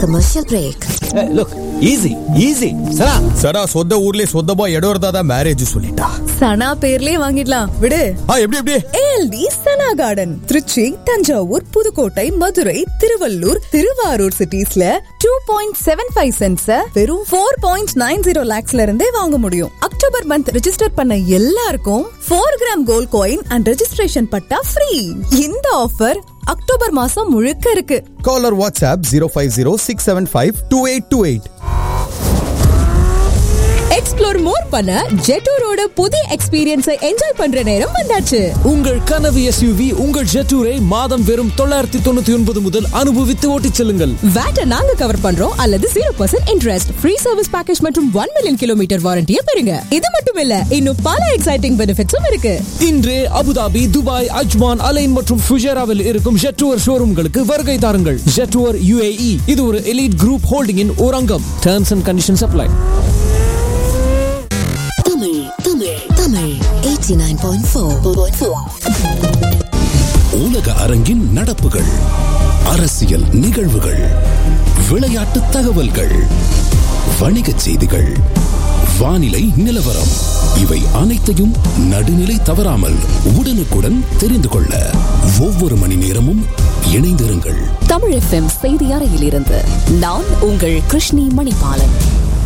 commercial break. Look easy easy சரா சரா சொந்த ஊர்லயே சொந்தமா இடம் இருந்தாதான் மேரேஜ் சொல்லிட்டா சனா பேர்லயே வாங்கிடலாம் விடு ஆ எப்படி எப்படி ஏஎல்டி சனா கார்டன் திருச்சி தஞ்சாவூர் புதுக்கோட்டை மதுரை திருவள்ளூர் திருவாரூர் சிட்டிஸ்ல two point seven five cents வெறும் ஃபோர் பாயிண்ட் நைன் ஜீரோ லேக்ஸ்ல இருந்தே வாங்க முடியும் அக்டோபர் மந்த் ரெஜிஸ்டர் பண்ண எல்லாருக்கும் four gram gold coin and registration patta free இந்த ஆஃபர் அக்டோபர் மாசம் முழுக்க இருக்கு caller WhatsApp zero five zero six seven five two eight two eight explore more பண்ண ஜெட்டூரோட புதிய எக்ஸ்பீரியன்ஸை என்ஜாய் பண்ற நேரம் வந்தாச்சு உங்கள் கனவு எஸ்யூவி உங்கள் ஜெட்டூரை மாதம் வெறும் தொள்ளாயிரத்தி தொண்ணூத்தி ஒன்பது முதல் அனுபவித்து ஓட்டிச் செல்லுங்கள் வேட்டை நாங்க கவர் பண்றோம் அல்லது zero percent interest free service package மற்றும் ஒன் மில்லியன் கிலோமீட்டர் வாரண்டியை பெறுங்க இது மட்டும் இல்ல இன்னும் பல எக்ஸைட்டிங் பெனிஃபிட்ஸும் இருக்கு இன்றே அபுதாபி துபாய் அஜ்மான் அலைன் மற்றும் ஃபுஜேராவில் இருக்கும் ஜெட்டுவர் ஷோரூம்களுக்கு வருகை தாருங்கள் ஜெட்டுவர் யுஏஇ இது ஒரு எலிட் குரூப் ஹோல்டிங்கின் ஒரு அங்கம் terms and conditions apply Tamil, Tamil, Tamil. 89.4. உலக அரங்கின் நடப்புகள் அரசியல் நிகழ்வுகள் விளையாட்டு தகவல்கள் வணிகச் செய்திகள் வானிலை நிலவரம் இவை அனைத்தையும் நடுநிலை தவறாமல் உடனுக்குடன் தெரிந்து கொள்ள ஒவ்வொரு மணி நேரமும் இணைந்திருங்கள் தமிழ் எஃப்எம் செய்தி அறையிலிருந்து நான் உங்கள் கிருஷ்ணி மணிபாலன்